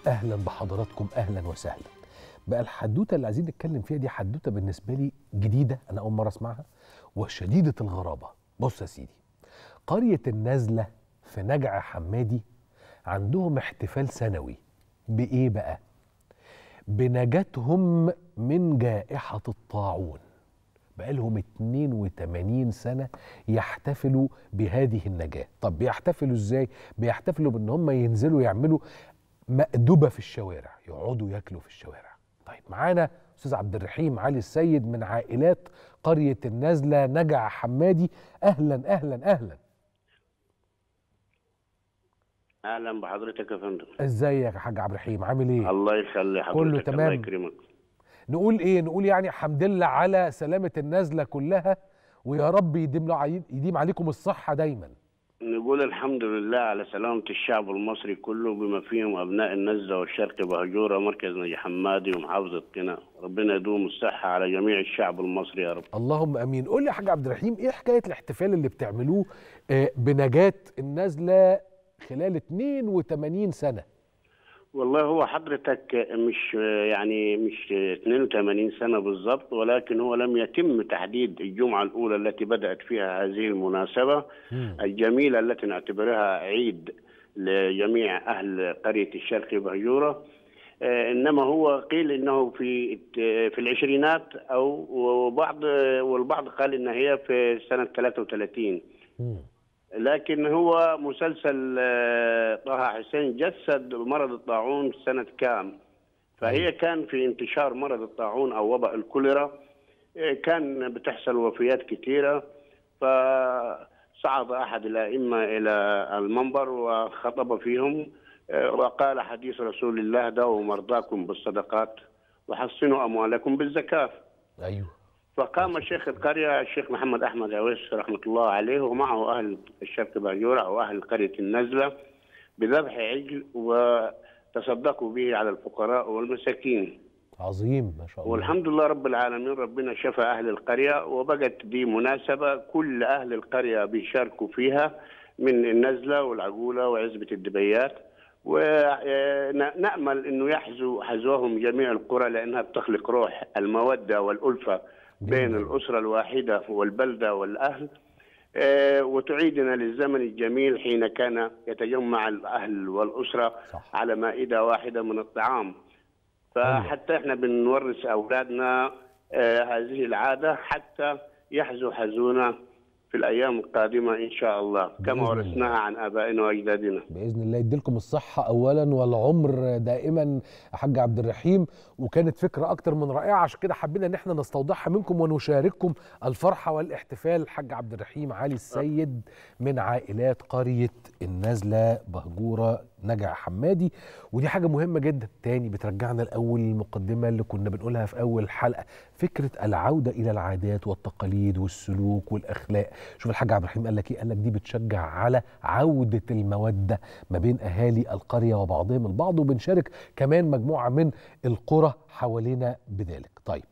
اهلا بحضراتكم اهلا وسهلا بقى الحدوته اللي عايزين نتكلم فيها دي حدوته بالنسبه لي جديده انا اول مره اسمعها وشديده الغرابه بص يا سيدي قريه النازله في نجع حمادي عندهم احتفال سنوي بايه بقى بنجاتهم من جائحه الطاعون بقالهم 82 سنة يحتفلوا بهذه النجاة طب بيحتفلوا ازاي؟ بيحتفلوا بان هم ينزلوا يعملوا مأدبة في الشوارع يقعدوا ياكلوا في الشوارع طيب معانا أستاذ عبد الرحيم علي السيد من عائلات قرية النازلة نجع حمادي أهلا أهلا أهلا اهلا بحضرتك يا فندم ازيك يا حاج عبد الرحيم عامل ايه؟ الله يخلي حضرتك كله تمام. الله يكرمك نقول ايه؟ نقول يعني حمد لله على سلامة النازلة كلها ويا رب يديم له يديم عليكم الصحة دايما نقول الحمد لله على سلامة الشعب المصري كله بما فيهم أبناء النزة والشرق بهجورة مركز نجي حمادي ومحافظة قنا ربنا يدوم الصحة على جميع الشعب المصري يا رب اللهم امين قول لي يا حاج عبد الرحيم ايه حكايه الاحتفال اللي بتعملوه آه، بنجاه النازله خلال 82 سنه والله هو حضرتك مش يعني مش 82 سنة بالضبط ولكن هو لم يتم تحديد الجمعة الأولى التي بدأت فيها هذه المناسبة الجميلة التي نعتبرها عيد لجميع أهل قرية الشرق بهجورة آه، إنما هو قيل إنه في في العشرينات أو وبعض والبعض قال إن هي في سنة 33 مم. لكن هو مسلسل آه، طه حسين جسد مرض الطاعون سنة كام فهي كان في انتشار مرض الطاعون أو وباء الكوليرا آه، كان بتحصل وفيات كثيرة فصعد أحد الأئمة إلى المنبر وخطب فيهم آه، وقال حديث رسول الله دعوا مرضاكم بالصدقات وحصنوا أموالكم بالزكاة ايوه فقام شيخ القرية الشيخ محمد أحمد عويس رحمة الله عليه ومعه أهل الشرق باجورة أو أهل قرية النزلة بذبح عجل وتصدقوا به على الفقراء والمساكين عظيم ما شاء الله والحمد لله رب العالمين ربنا شفى أهل القرية وبقت دي مناسبة كل أهل القرية بيشاركوا فيها من النزلة والعقولة وعزبة الدبيات ونأمل أنه يحزو حزوهم جميع القرى لأنها بتخلق روح المودة والألفة بين جميل. الأسرة الواحدة والبلدة والأهل آه، وتعيدنا للزمن الجميل حين كان يتجمع الأهل والأسرة صح. على مائدة واحدة من الطعام فحتى احنا بنورث أولادنا آه، هذه العادة حتى يحزو حزونا في الأيام القادمة إن شاء الله بإذن كما الله. ورثناها عن آبائنا وأجدادنا باذن الله يديلكم الصحه اولا والعمر دائما يا حاج عبد الرحيم وكانت فكره اكتر من رائعه عشان كده حبينا ان احنا نستوضحها منكم ونشارككم الفرحه والاحتفال حاج عبد الرحيم علي السيد من عائلات قريه النازله بهجوره نجع حمادي ودي حاجه مهمه جدا تاني بترجعنا لاول المقدمه اللي كنا بنقولها في اول حلقه فكره العوده الى العادات والتقاليد والسلوك والاخلاق شوف الحاج عبد الرحيم قال لك ايه قال لك دي بتشجع على عوده الموده ما بين اهالي القريه وبعضهم البعض وبنشارك كمان مجموعه من القرى حوالينا بذلك طيب